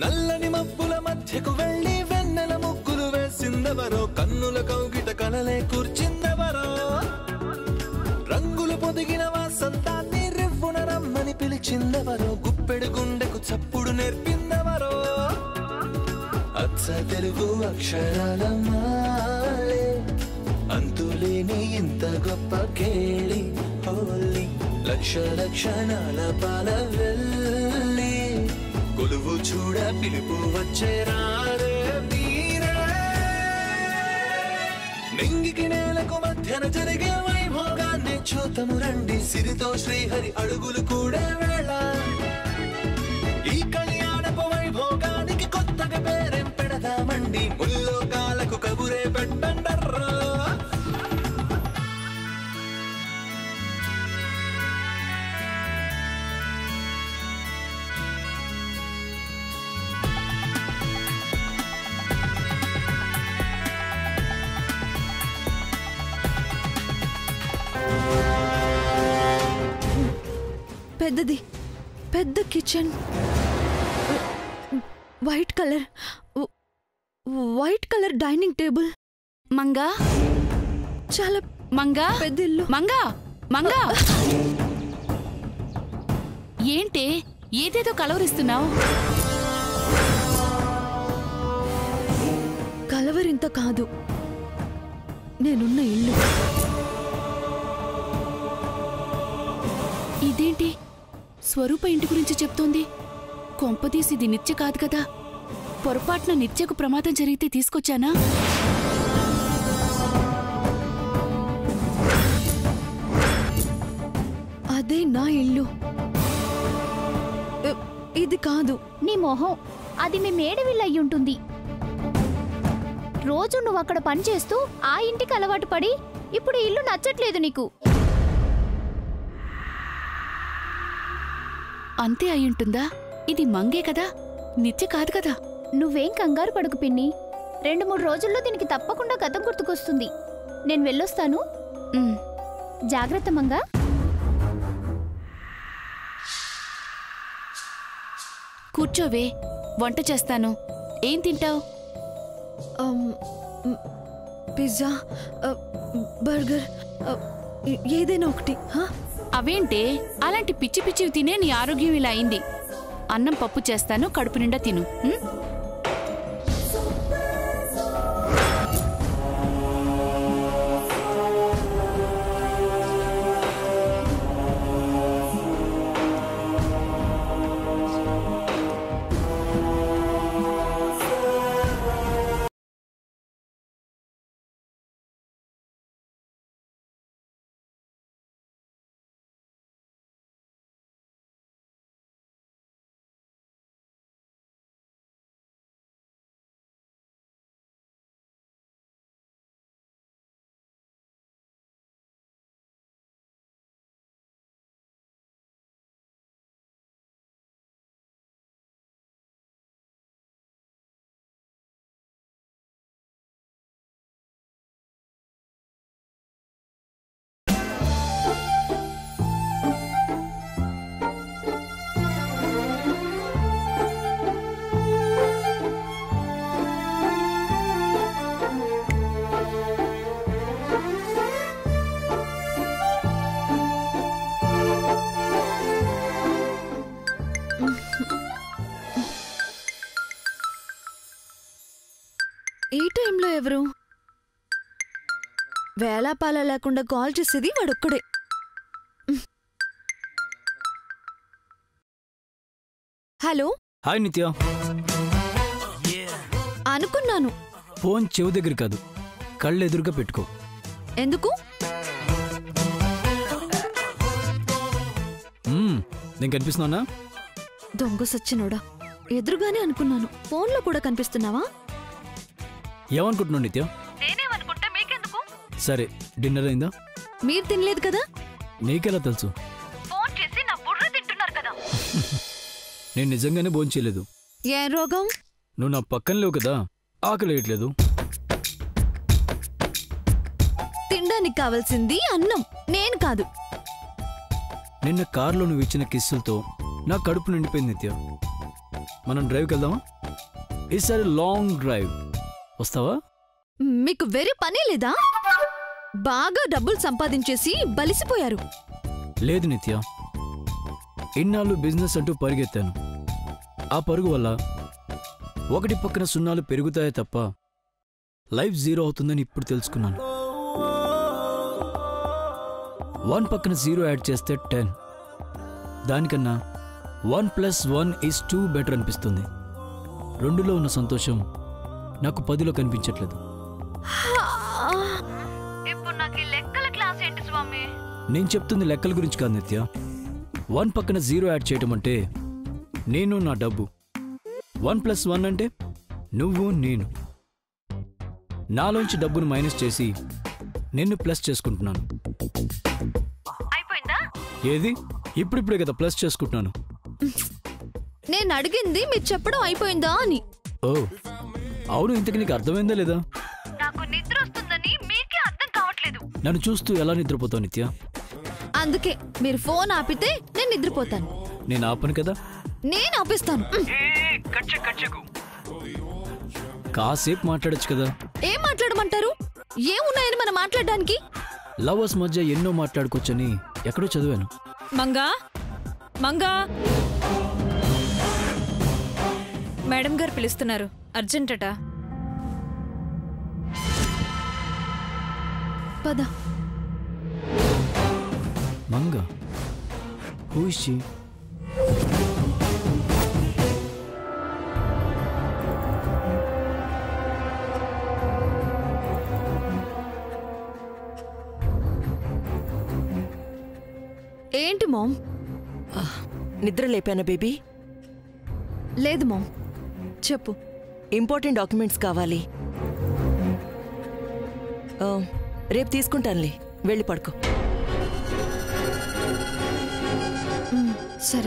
నల్లని మబ్బుల మధ్యకు వెళ్ళి వెన్నెల ముగ్గులు వేసిందెవరో కన్నుల కౌగిట కలలే కూర్చిందెవరో రంగులు పొదిగిన వాసంతాన్ని రివ్వున రమ్మని పిలిచిందెవరో గుప్పెడు గుండెకు చప్పుడు నేర్పిందెవరో అచ్చ తెలుగు అక్షరాల మాలే అంతులేని ఇంత గొప్ప కేళి హోలీ లక్ష లక్షణాల పాల వెళ్ళి కొలువు చూడ పిలుపు వచ్చే రారే వీరే నింగికి నేలకు మధ్యన జరిగే వైభోగాన్ని చూతము రండి సిరితో శ్రీహరి అడుగులు కూడా వేళ ఈ కళ్యాణపు వైభోగానికి కొత్తగా పేరేం పెడదామండి ముల్లోకాలకు కబురే పెట్టండర్రా పెద్దది పెద్ద kitchen white colour white colour dining table మంగా చాలా మంగా పెద్ద ఇల్లు మంగా మంగా ఏంటే ఏదేదో కలవరిస్తున్నావు కలవరింత కాదు నేనున్న ఇల్లు ఇదేంటి స్వరూప ఇంటి గురించి చెప్తోంది కొంపతీసి ఇది నిత్య కాదు కదా పొరపాటున నిత్యకు ప్రమాదం జరిగితే తీసుకొచ్చానా అదే నా ఇల్లు ఇ- ఇది కాదు నీ మొహం అది మీ మేడవిల్లు అయ్యుంటుంది రోజు నువ్వు అక్కడ పని చేస్తూ ఆ ఇంటికి అలవాటు పడి ఇప్పుడు ఈ ఇల్లు నచ్చట్లేదు నీకు అంతే అయ్యుంటుందా ఇది మంగే కదా నిత్య కాదు కదా నువ్వేం కంగారు పడుకు పిన్ని రెండు మూడు రోజుల్లో దీనికి తప్పకుండా గతం గుర్తుకొస్తుంది నేను వెళ్ళొస్తాను ఉమ్, జాగ్రత్త మంగా కూర్చోవే వంట చేస్తాను ఏం తింటావు అమ్, మ్, పిజ్జా అ, బర్గర్ అ, ఏ- ఏదైనా ఒకటి హా? అవేంటే అలాంటి పిచ్చి పిచ్చివి తినే నీ ఆరోగ్యం ఇలా అయింది అన్నం పప్పు చేస్తాను కడుపు నిండా తిను ఉమ్? ఈ టైంలో ఎవరు వేలాపాల లేకుండా కాల్ చేసేది వాడొక్కడే హలో హాయ్ నిత్య అనుకున్నాను ఫోన్ చెవు దగ్గర కాదు కళ్ళు ఎదురుగా పెట్టుకో ఎందుకు మ్మ్, నేను కనిపిస్తున్నానా దొంగ సచ్చినోడా ఎదురుగానే అనుకున్నాను ఫోన్లో కూడా కనిపిస్తున్నావా ఏమనుకుంటున్నావు నిత్య సరే డిన్నర్ అయిందా మీరు తినలేదు కదా నీకెలా తెలుసు నేను నిజంగానే భోజనం చేయలేదు ఏ రోగం నువ్వు నా పక్కన లేవు కదా ఆకలి వేయట్లేదు తినడానికి కావాల్సింది అన్నం నేను కాదు నిన్న కారులో నువ్వు ఇచ్చిన కిస్సులతో నా కడుపు నిండిపోయింది నిత్య మనం డ్రైవ్కి వెళ్దామా ఈసారి లాంగ్ డ్రైవ్ వస్తావా మీకు వేరే పనే లేదా బాగా డబ్బులు సంపాదించేసి బలిసిపోయారు లేదు నిత్య ఇన్నాళ్ళు బిజినెస్ అంటూ పరిగెత్తాను ఆ పరుగు వల్ల ఒకటి పక్కన సున్నాలు పెరుగుతాయే తప్ప లైఫ్ జీరో అవుతుందని ఇప్పుడు తెలుసుకున్నాను వన్ పక్కన జీరో యాడ్ చేస్తే టెన్ దానికన్నా one plus one is two better అనిపిస్తుంది రెండులో ఉన్న సంతోషం నాకు పదిలో కనిపించట్లేదు ఇప్పుడు నాకు ఈ లెక్కల క్లాస్ ఏంటి స్వామి నేను చెప్తుంది లెక్కల గురించి కాదు నిత్య వన్ పక్కన జీరో యాడ్ చేయటం అంటే నేను నా డబ్బు వన్ ప్లస్ వన్ అంటే నువ్వు నేను నాలోంచి డబ్బును మైనస్ చేసి నిన్ను ప్లస్ చేసుకుంటున్నాను అయిపోయిందా ఏది ఇప్పుడిప్పుడే కదా ప్లస్ చేసుకుంటున్నాను నేను అడిగింది మీరు చెప్పడం అయిపోయిందా అని ఓ అవును ఇంతకు నీకు అర్థమైందా లేదా నాకు నిద్ర వస్తుందని మీకే అర్థం కావట్లేదు నన్ను చూస్తూ ఎలా నిద్రపోతావు నిత్య అందుకే మీరు ఫోన్ ఆపితే నేను నిద్రపోతాను నేను ఆపను కదా నేను ఆపిస్తాను ఉమ్. కాసేపు మాట్లాడొచ్చు కదా ఏం మాట్లాడమంటారు ఏమున్నాయని మనం మాట్లాడడానికి లవర్స్ మధ్య ఎన్నో మాట్లాడుకోవచ్చని ఎక్కడో చదివాను మంగా మంగా మేడం గారు పిలుస్తున్నారు అర్జెంటట పద మంగ హూ ఇస్ షీ ఏంటి మామ్ నిద్ర లేపానా బేబీ లేదు మామ్ చెప్పు ఇంపార్టెంట్ డాక్యుమెంట్స్ కావాలి ఆ, రేపు తీసుకుంటానులే వెళ్ళి పడుకో ఉమ్, సరే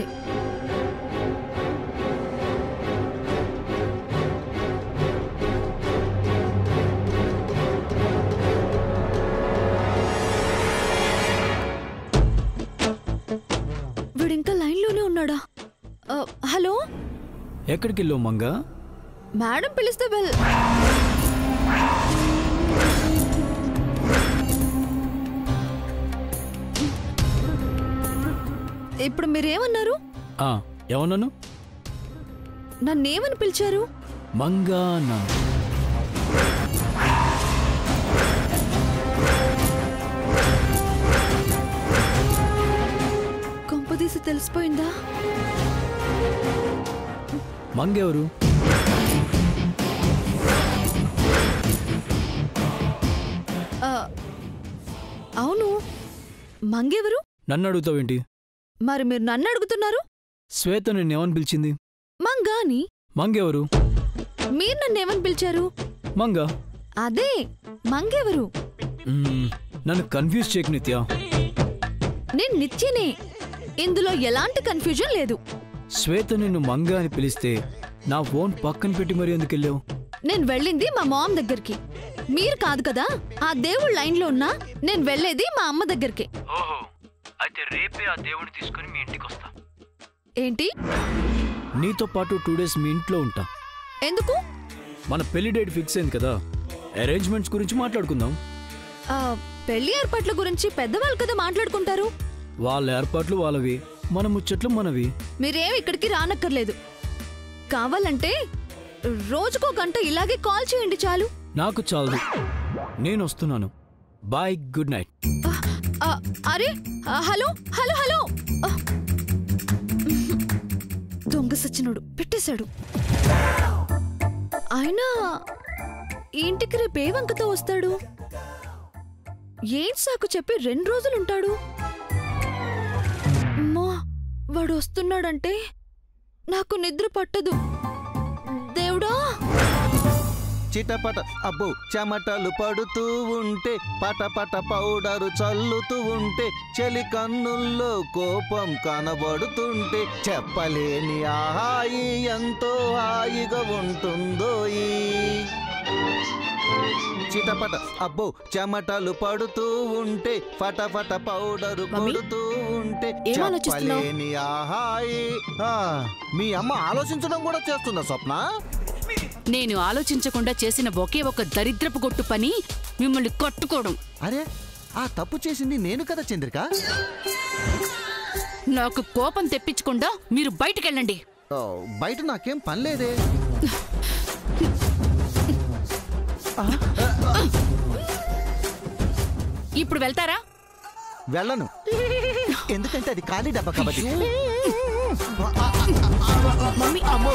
వీడు ఇంకా లైన్లోనే ఉన్నాడా ఆ, హలో ఎక్కడికి వెళ్ళావు మంగా మేడం పిలిస్తే వెల్ ఇప్పుడు మీరేమన్నారు ఆ, ఏమన్నాను నన్నేమని పిలిచారు మంగా నా కొంపదీసి తెలిసిపోయిందా మంగెవరు ఆ, అవును మంగెవరు నన్ను అడుగుతావేంటి మరి మీరు నన్ను అడుగుతున్నారు శ్వేత నిన్నేమని పిలిచింది మంగాని మంగెవరు మీరు నన్నేమని పిలిచారు మంగ అదే మంగెవరు మ్మ్, నన్ను కన్ఫ్యూజ్ చేయకు నిత్య నేను నిత్యనే ఇందులో ఎలాంటి కన్ఫ్యూజన్ లేదు శ్వేత నిన్ను మంగ అని పిలిస్తే నా ఫోన్ పక్కన పెట్టి మరి ఎందుకు వెళ్ళావు నేను వెళ్ళింది మా మామ్ దగ్గరికి మీరు కాదు కదా ఆ దేవుడు లైన్లో ఉన్నా నేను వెళ్ళేది మా అమ్మ దగ్గరికి ఓహో అయితే రేపే ఆ దేవుని తీసుకుని మీ ఇంటికి వస్తా ఏంటి నీతో పాటు టూ డేస్ మీ ఇంట్లో ఉంటా ఎందుకు మన పెళ్లి డేట్ ఫిక్స్ అయింది కదా అరేంజ్మెంట్స్ గురించి మాట్లాడుకుందాం ఆ, పెళ్లి ఏర్పాట్ల గురించి పెద్దవాళ్ళు కదా మాట్లాడుకుంటారు వాళ్ళ ఏర్పాట్లు వాళ్ళవి మన ముచ్చట్లు మనవి మీరేం ఇక్కడికి రానక్కర్లేదు కావాలంటే రోజుకో గంట ఇలాగే కాల్ చేయండి చాలు నాకు చాలదు నేను వస్తున్నాను బాయ్ గుడ్ నైట్ ఆ, ఆ, అరే ఆ, హలో హలో హలో ఆ. దొంగ సచ్చినోడు పెట్టేశాడు అయినా ఈ ఇంటికి రేపు ఏ వంకతో వస్తాడు ఏం సాకు చెప్పి రెండు రోజులు ఉంటాడు అమ్మా వాడు వస్తున్నాడంటే నాకు నిద్ర పట్టదు దేవుడా చిటపట అబ్బో చెమటలు పడుతూ ఉంటే పటపట పౌడరు చల్లుతూ ఉంటే చలి కన్నుల్లో కోపం కనబడుతుంటే చెప్పలేని ఆ హాయి ఎంతో హాయిగా ఉంటుందో ఈ చిటపట అబ్బో చెమటలు పడుతూ ఉంటే ఫటఫట పౌడరు మమ్మీ? కొడుతూ ఉంటే ఏం ఆలోచిస్తున్నావ్? చెప్పలేని ఆ హాయి ఆ, మీ అమ్మ ఆలోచించడం కూడా చేస్తుందా స్వప్న నేను ఆలోచించకుండా చేసిన ఒకే ఒక దరిద్రపు గొట్టు పని మిమ్మల్ని కట్టుకోవడం అరే ఆ తప్పు చేసింది నేను కదా చంద్రిక నాకు కోపం తెప్పించకుండా మీరు బయటికెళ్ళండి ఓ, బయట నాకేం పని లేదే ఇప్పుడు వెళ్తారా వెళ్ళను ఎందుకంటే అది ఖాళీ డబ్బా కాబట్టి మమ్మీ అమ్మో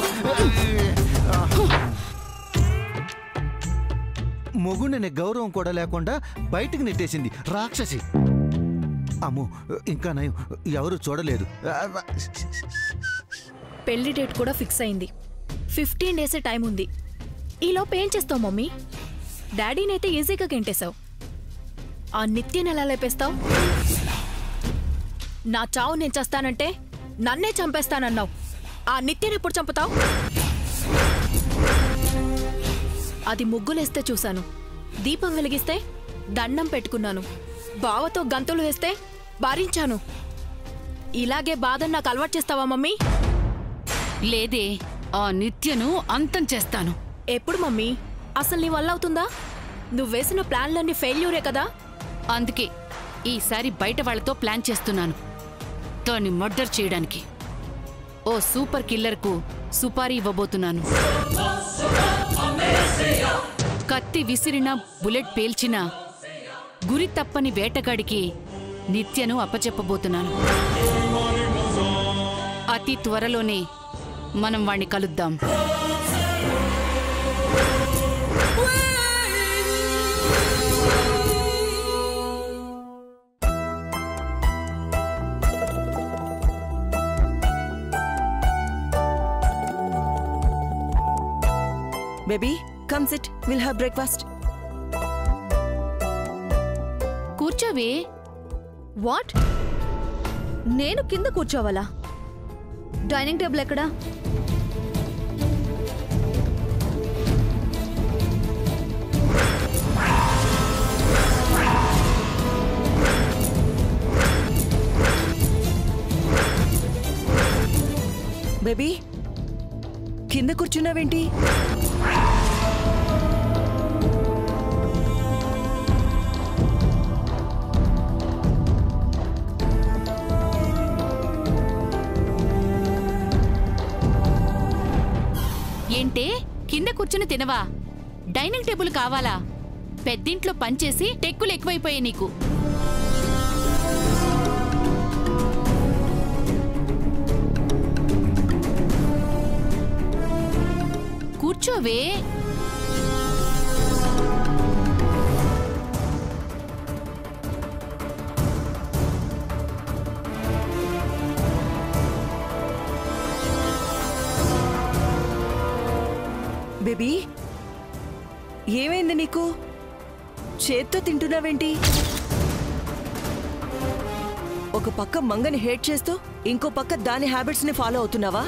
మొగుడిని గౌరవం కూడా లేకుండా బయటికి నెట్టేసింది రాక్షసి అమ్మో ఇంకా నయం ఎవరు చూడలేదు పెళ్లి డేట్ కూడా ఫిక్స్ అయింది ఫిఫ్టీన్ డేసే టైం ఉంది ఈలోపు ఏం చేస్తావు మమ్మీ డాడీనైతే ఈజీగా గెంటేశావు ఆ నిత్యని ఎలా లేపేస్తావు నా చావు నేను చేస్తానంటే నన్నే చంపేస్తానన్నావు ఆ నిత్యని ఎప్పుడు చంపుతావు అది ముగ్గులేస్తే చూశాను దీపం వెలిగిస్తే దండం పెట్టుకున్నాను బావతో గంతులు వేస్తే భరించాను ఇలాగే బాధను నాకు అలవాటు చేస్తావా మమ్మీ లేదే ఆ నిత్యను అంతం చేస్తాను ఎప్పుడు మమ్మీ అసలు నీ వల్ల అవుతుందా నువ్వు వేసిన ప్లాన్లన్నీ ఫెయిల్యూరే కదా అందుకే ఈసారి బయట వాళ్ళతో ప్లాన్ చేస్తున్నాను దాన్ని మర్డర్ చేయడానికి ఓ సూపర్ కిల్లర్కు సుపారీ ఇవ్వబోతున్నాను కత్తి విసిరిన బుల్లెట్ పేల్చిన గురి తప్పని వేటగాడికి నిత్యను అప్పచెప్పబోతున్నాను అతి త్వరలోనే మనం వాణ్ణి కలుద్దాం baby come sit will have breakfast కూర్చోవే వాట్ నేను కింద కూర్చోవాలా డైనింగ్ టేబుల్ ఎక్కడా బేబీ కింద కూర్చున్నావేంటి ఏంటే కింద కూర్చుని తినవా డైనింగ్ టేబుల్ కావాలా పెద్దింట్లో పనిచేసి టెక్కులు ఎక్కువైపోయాయి నీకు కూర్చోవే బేబీ ఏమైంది నీకు చేత్తో తింటున్నావేంటి ఒక పక్క మంగని హేట్ చేస్తూ ఇంకో పక్క దాని హ్యాబిట్స్ ని ఫాలో అవుతున్నావా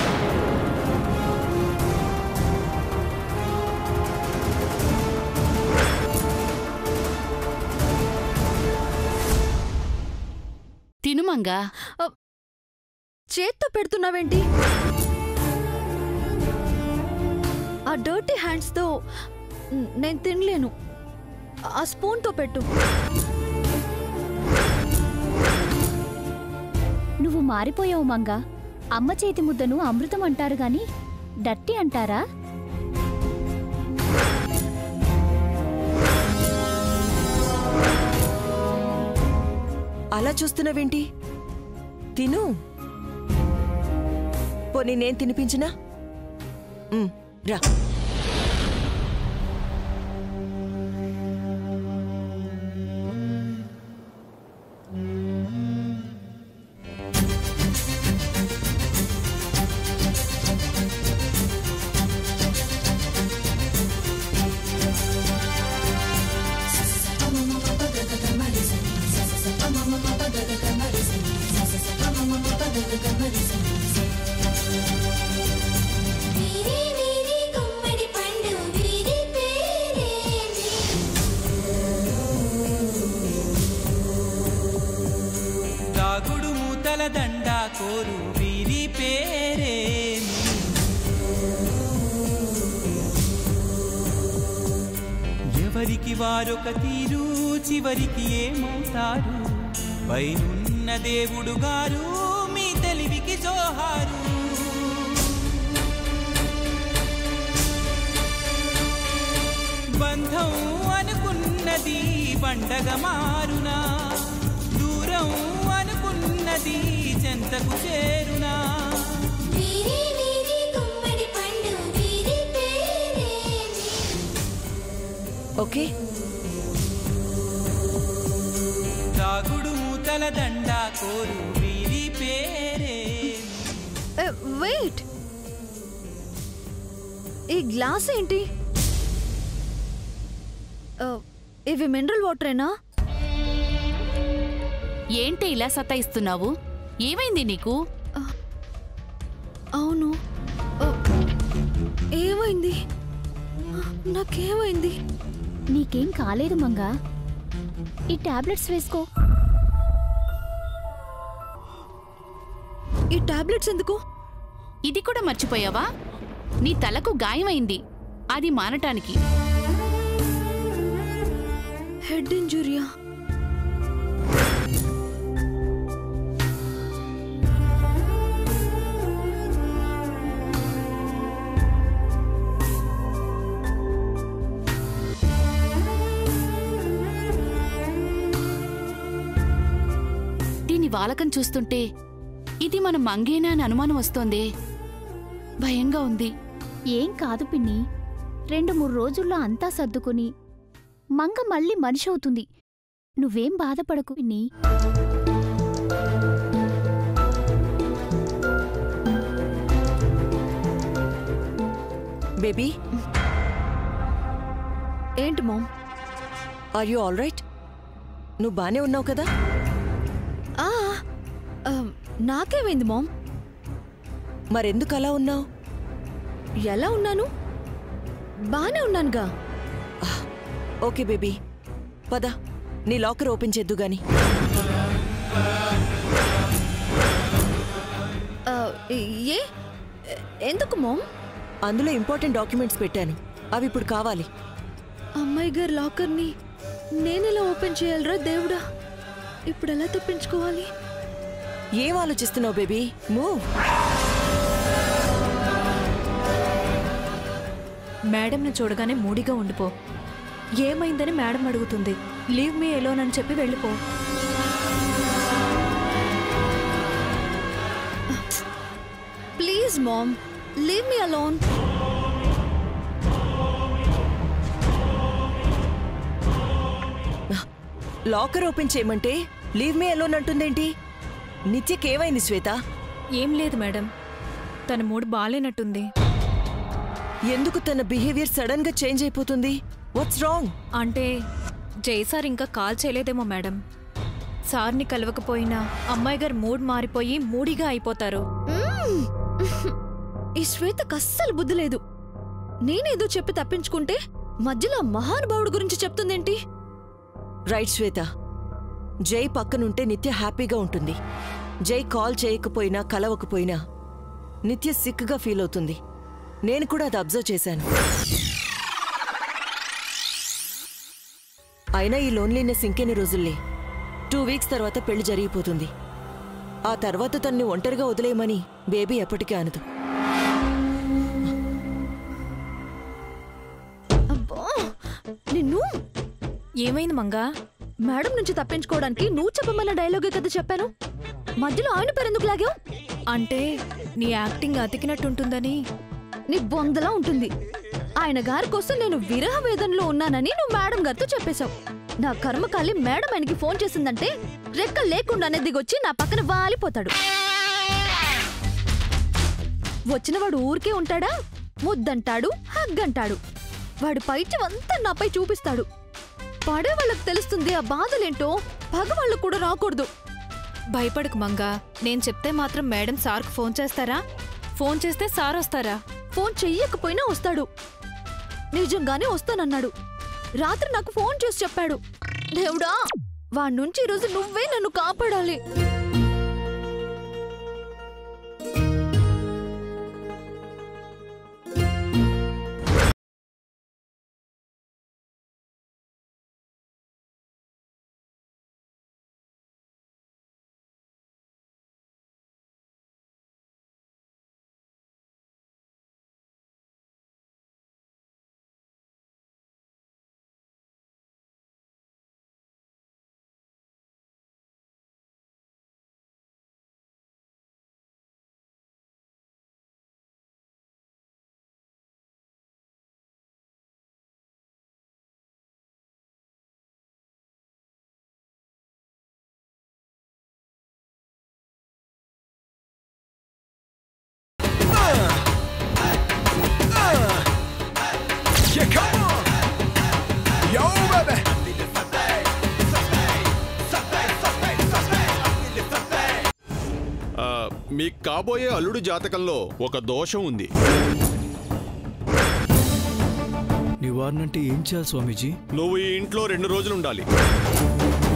తినుమంగా చేత్తో పెడుతున్నావేంటి ఆ డర్టీ హ్యాండ్స్తో న్- నేను తినలేను ఆ స్పూన్తో పెట్టు నువ్వు మారిపోయావు మంగ అమ్మ చేతి ముద్దను అమృతం అంటారు గాని డట్టి అంటారా అలా చూస్తున్నావేంటి తిను పోనీ నేను తినిపించినా ఉమ్, రా వీరి వీరి గుమ్మడి పండు వీరి పేరేమి దాగుడు మూతల దండ కోరు వీరి పేరేమి ఎవరికి వారొక తీరు చివరికి ఏమవుతారు పైనున్న దేవుడు గారు మీ తెలివికి జోహారు బంధం అనుకున్నది పండగ మారునా దూరం అనుకున్నది చెంతకు చేరునా వీరి వీరి గుమ్మడి పండు వీరి పేరేమి ఓకే తాగుడు మూతల దండ కోరు వీరి పేరే వెయిట్ ఈ గ్లాస్ ఏంటి ఆ, ఇవి మినరల్ వాటరేనా ఏంటి ఇలా సతాయిస్తున్నావు ఏమైంది నీకు అవును ఆ, ఏమైంది నాకేమైంది నీకేం కాలేదు మంగా ఈ టాబ్లెట్స్ వేసుకో ఈ టాబ్లెట్స్ ఎందుకు ఇది కూడా మర్చిపోయావా నీ తలకు గాయమైంది అది మానటానికి హెడ్ ఇంజురియా దీని వాలకం చూస్తుంటే ఇది మన మంగేనా అని అనుమానం వస్తోందే భయంగా ఉంది ఏం కాదు పిన్ని రెండు మూడు రోజుల్లో అంతా సర్దుకుని మంగ మళ్ళీ మనిషి అవుతుంది నువ్వేం బాధపడకు పిన్ని బేబీ ఏంటి mom are you all right నువ్వు బానే ఉన్నావు కదా ఆ, ఆ, నాకేమైంది మామ్ మరెందుకు అలా ఉన్నావు ఎలా ఉన్నాను బానే ఉన్నానుగా ఓకే బేబీ పద నీ లాకర్ ఓపెన్ చేద్దు గాని ఆ, ఏ ఎందుకు మామ్ అందులో ఇంపార్టెంట్ డాక్యుమెంట్స్ పెట్టాను అవి ఇప్పుడు కావాలి అమ్మాయి గారి లాకర్ని నేనెలా ఓపెన్ చేయాలరా దేవుడా ఇప్పుడు ఎలా తప్పించుకోవాలి ఏం ఆలోచిస్తున్నావు బేబీ మూవ్ మేడంని చూడగానే మూడిగా ఉండిపో ఏమైందని మేడం అడుగుతుంది లీవ్ మీ ఎలోన్ అని చెప్పి వెళ్ళిపో please mom leave me alone locker open చేయమంటే లీవ్ మీ అలోన్ అంటుందేంటి నిత్యకేమైంది శ్వేత ఏం లేదు మేడం తన మూడు బాలేనట్టుంది ఎందుకు తన బిహేవియర్ సడన్ గా చేంజ్ అయిపోతుంది వాట్స్ రాంగ్ అంటే జై సార్ ఇంకా కాల్ చేయలేదేమో మేడం సార్ని కలవకపోయినా అమ్మాయి గారు మూడ్ మారిపోయి మూడిగా అయిపోతారు ఈ శ్వేతకు అస్సలు బుద్ధి లేదు నేనేదో చెప్పి తప్పించుకుంటే మధ్యలో ఆ మహానుభావుడు గురించి చెప్తుందేంటి రైట్ శ్వేత జై పక్కనుంటే నిత్య హ్యాపీగా ఉంటుంది జై కాల్ చేయకపోయినా కలవకపోయినా నిత్య సిక్గా ఫీల్ అవుతుంది నేను కూడా అది అబ్జర్వ్ చేశాను అయినా ఈ లోన్లీనెస్ ఇంకెన్ని రోజుల్లే టూ వీక్స్ తర్వాత పెళ్లి జరిగిపోతుంది ఆ తర్వాత తన్ని ఒంటరిగా వదిలేయమని బేబీ ఎప్పటికీ అనదు అబ్బా నిన్ను ఏమైంది మంగా మేడం నుంచి తప్పించుకోవడానికి నువ్వు చెప్పమన్న డైలాగే కదా చెప్పాను మధ్యలో ఆయన పేరెందుకు లాగావు అంటే నీ యాక్టింగ్ అతికినట్టుంటుందని నీ బొందలా ఉంటుంది ఆయన గారి కోసం నేను విరహ వేదనలో ఉన్నానని నువ్వు మేడం గారితో చెప్పేశావు నా కర్మకాలి మేడం ఆయనకి ఫోన్ చేసిందంటే రెక్క లేకుండానే దిగొచ్చి నా పక్కన వాలిపోతాడు వచ్చినవాడు ఊరికే ఉంటాడా ముద్దంటాడు హగ్గంటాడు వాడి పైచమంతా నాపై చూపిస్తాడు పడే వాళ్ళకి తెలుస్తుంది ఆ బాధలేంటో పగవాళ్ళకు కూడా రాకూడదు భయపడకు మంగా నేను చెప్తే మాత్రం మేడం సార్కు ఫోన్ చేస్తారా ఫోన్ చేస్తే సార్ వస్తారా ఫోన్ చెయ్యకపోయినా వస్తాడు నిజంగానే వస్తానన్నాడు రాత్రి నాకు ఫోన్ చేసి చెప్పాడు దేవుడా వాడి నుంచి ఈరోజు నువ్వే నన్ను కాపాడాలి మీ కాబోయే అల్లుడు జాతకంలో ఒక దోషం ఉంది నివారణ అంటే ఏం చేయాలి స్వామీజీ నువ్వు ఈ ఇంట్లో రెండు రోజులు ఉండాలి